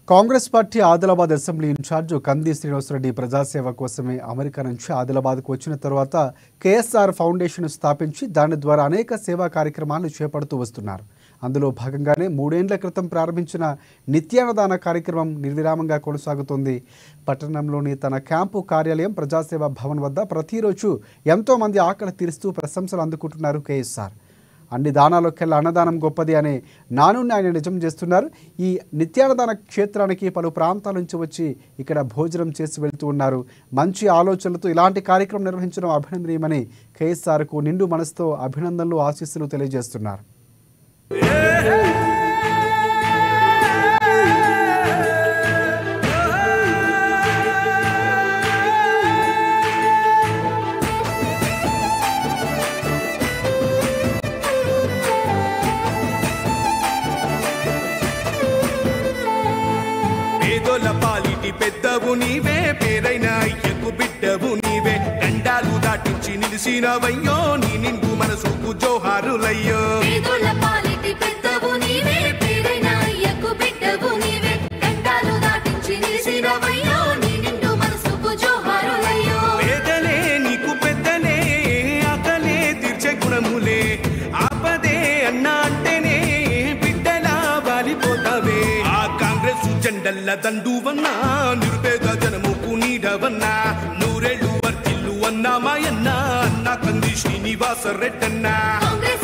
Congress party Adilabad assembly in charge Kandi Srinivasa Reddy ప్రజాసేవ కోసమే America నుంచి ఆదిలాబాద్కు వచ్చిన తర్వాత కేఎస్ఆర్ ఫౌండేషన్ స్థాపించి దాని ద్వారా అనేక సేవా కార్యక్రమాలు చేపడుతూ వస్తున్నారు అందులో భాగంగానే మూడేండ్ల క్రితం ప్రారంభించిన నిత్యాన్నదాన కార్యక్రమం నిర్విరామంగా కొనసాగుతోంది పట్టణంలోని తన క్యాంపు కార్యాలయం ప్రజాసేవ భవన్ వద్ద ప్రతిరోజు ఎంతో మంది ఆకలి తీరుస్తూ ప్రశంసలు అందుకుంటున్నారు కేఎస్ఆర్ అన్ని దానాలకెల్లా అన్నదానం గొప్పది అనే నానుని ఆయన నిజం చేస్తున్నారు ఈ నిత్యాన్నదాన క్షేత్రానికి పలు ప్రాంతాల నుంచి వచ్చి ఇక్కడ భోజనం చేసి వెళ్తూ ఉన్నారు మంచి ఆలోచనలతో ఇలాంటి కార్యక్రమం నిర్వహించడం అభినందనీయమని కేఎస్ఆర్కు నిండు మనసుతో అభినందనలు ఆశీస్సులు తెలియజేస్తున్నారు పేదోల పాలిటి పెద్దవు నీవే పేరైన అయ్యకు బిడ్డవు నీవే గండాలు దాటించి నిలిసినవయ్యో నీ నిండు మనసుకు జోహారులయ్యో పేదోళ్ళ పాలిటి పెద్దవు నీవే పేరైన అయ్యకు బిడ్డవు నీవే గండాలు దాటించి నిలిసినవయ్యో నీ నిండు మనసుకు జోహారులయ్యో పేదలే నీకు పెద్దలే అతలే తీర్చే గుణములే ఆపదే అన్నా అంటేనే బిడ్డలా వాలిపోతావే ఆ కాంగ్రెస్ జెండల్ల దండువన్నా నిరుపేద జనముకు నీడవన్నా నూరేళ్ళు వర్తిల్లు అన్నా మాయన్న అన్న కంది శ్రీనివాస రెడ్డన్నా కాంగ్రెస్